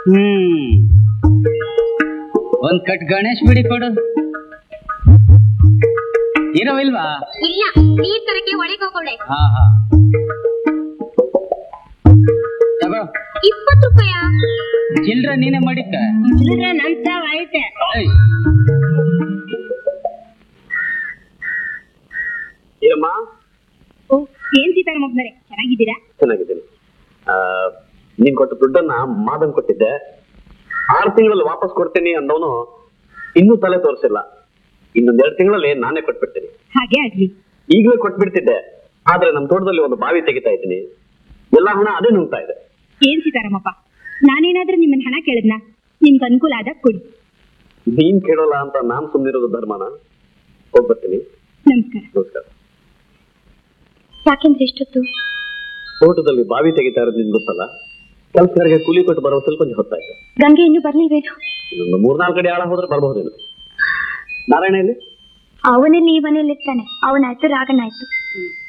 ಹ್ಮ್ ಒಂದ್ ಕಟ್ ಗಣೇಶ್ ಬಿಡಿ ಕೊಡು ಇರವಿಲ್ವಾ ಇಲ್ಲ ನೀರ್ ತರಕ್ಕೆ ಒಳಗೆ ಹೋಗೋಳೆ ಹಾ ಹಾ ತಗೋ ಇಪ್ಪತ್ತು ರೂಪಾಯ ಚಿಲ್ಡ್ರ ನೀನೇ ಮಾಡಿಕ್ಕ ನಂತ ಐತೆ ಏಯ್, ಏನಮ್ಮ ಓ ಏನ್ ಸೀತಾರಾಮಪ್ಪನವ್ರೆ ಚೆನ್ನಾಗಿದ್ದೀರಾ ಚೆನ್ನಾಗಿದ್ದೀನಿ ಆ, ನೀನ್ ಕೊಟ್ಟ ದುಡ್ಡನ್ನ ಮಾದನ್ ಕೊಟ್ಟಿದ್ದೆ ಆರು ತಿಂಗಳಲ್ಲಿ ವಾಪಸ್ ಕೊಡ್ತೀನಿ ಅಂದವನು ಇನ್ನೂ ತಲೆ ತೋರಿಸಿಲ್ಲ ಇನ್ನೊಂದ್ ಎರಡು ತಿಂಗಳಲ್ಲಿ ನಾನೇ ಕೊಟ್ಬಿಡ್ತೀನಿ ಹಾಗೆ ಆಗ್ಲಿ ಈಗಲೇ ಕೊಟ್ಬಿಡ್ತಿದ್ದೆ ಆದ್ರೆ ನಮ್ ತೋಟದಲ್ಲಿ ಒಂದು ಬಾವಿ ತೆಗಿತಾ ಇದ್ದೀನಿ ಎಲ್ಲಾ ಹಣ ಅದೇ ನುಗ್ತಾ ಇದೆ ಏನ್ ಸೀತಾರಾಮಪ್ಪ ನಾನೇನಾದ್ರೂ ನಿಮ್ಮನ್ನ ಹಣ ಕೇಳಿದ್ನಾ ನಿಮ್ಗೆ ಅನುಕೂಲ ಆದಾಗ ಕೊಡಿ ನೀನ್ ಕೇಳೋಲ್ಲ ಅಂತ ನಾನ್ ಸುಮ್ಮನಿರೋದು ಧರ್ಮನ ಹೋಗ್ಬರ್ತೀನಿ ನಮಸ್ಕಾರ ನಮಸ್ಕಾರ ಯಾಕೆಂದ್ರೆ ಎಷ್ಟೊತ್ತು ತೋಟದಲ್ಲಿ ಬಾವಿ ತೆಗಿತಾ ಇರೋದು ನಿನ್ ಗೊತ್ತಲ್ಲ ಕೆಲಸಗಾರಿಗೆ ಕೂಲಿ ಕೊಟ್ಟು ಬರೋ ಸ್ವಲ್ಪ ಕೊಂಚ ಹೊತ್ತಾಯ್ತು ಗಂಗೆ ಇನ್ನೂ ಬರ್ಲಿಲ್ವೇನು ಇನ್ನೊಂದು ಮೂರ್ನಾಲ್ಕು ಕಡೆ ಆಳ ಹೋದ್ರೆ ಬರ್ಬಹುದೇನು ನಾರಾಯಣ ಇಲ್ಲಿ ಅವನಲ್ಲಿ ಈ ಮನೇಲಿ ಇರ್ತಾನೆ ಅವನಾಯ್ತು ರಾಗನಾಯ್ತು